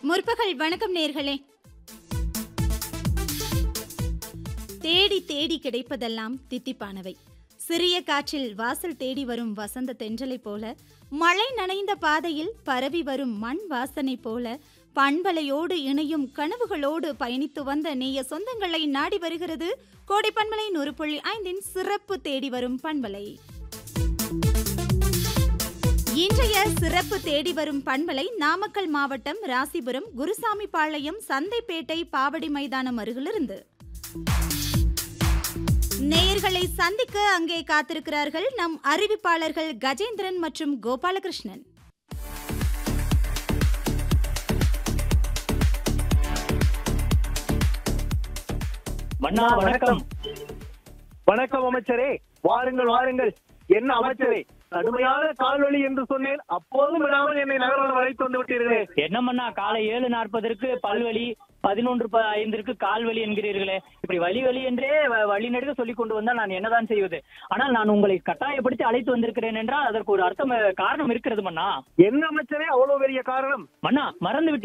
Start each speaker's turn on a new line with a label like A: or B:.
A: முற்பகல் வணக்கம் நேர்களே தேடி தேடி கிடைப்பதெல்லாம் தித்திப்பானவை சிறிய காற்றில் வாசல் தேடி வரும் வசந்த தென்றலை போல மழை நனைந்த பாதையில் பரவி வரும் மண் வாசனை போல பண்பலையோடு இணையும் கனவுகளோடு பயணித்து வந்த நேய சொந்தங்களை நாடி வருகிறது கோடை பண்பலை நூறு புள்ளி ஐந்தின் சிறப்பு தேடி வரும் பண்பலை இன்றைய சிறப்பு தேடி வரும் பண்பலை நாமக்கல் மாவட்டம் ராசிபுரம் குருசாமி பாளையம் சந்தைப்பேட்டை பாவடி மைதானம் அருகிலிருந்து நேயர்களை சந்திக்க அங்கே காத்திருக்கிறார்கள் நம் அறிவிப்பாளர்கள் கஜேந்திரன் மற்றும் கோபாலகிருஷ்ணன்
B: மன்னா வணக்கம்
C: வணக்கம் அமைச்சரே வாருங்கள் வாருங்கள் என்ன அமைச்சரே கடுமையான கால்வலி என்று சொன்னேன் அப்போதும் விடாமல் என்னை நகரம் அழைத்து வந்து விட்டீர்களே
B: என்ன மன்னா காலை ஏழு நாற்பதற்கு பல்வலி பதினொன்று ப- ஐந்திற்கு கால்வலி என்கிறீர்களே இப்படி வலி வலி என்றே வ- வழி நெடுக சொல்லிக் கொண்டு வந்தால் நான் என்னதான் செய்வது ஆனால் நான் உங்களை கட்டாயப்படுத்தி அழைத்து வந்திருக்கிறேன் என்றால் அதற்கு ஒரு அர்த்தம் அஹ், காரணம் இருக்கிறது மன்னா
C: என்ன அமைச்சரே அவ்வளவு பெரிய காரணம்
B: மன்னா மறந்து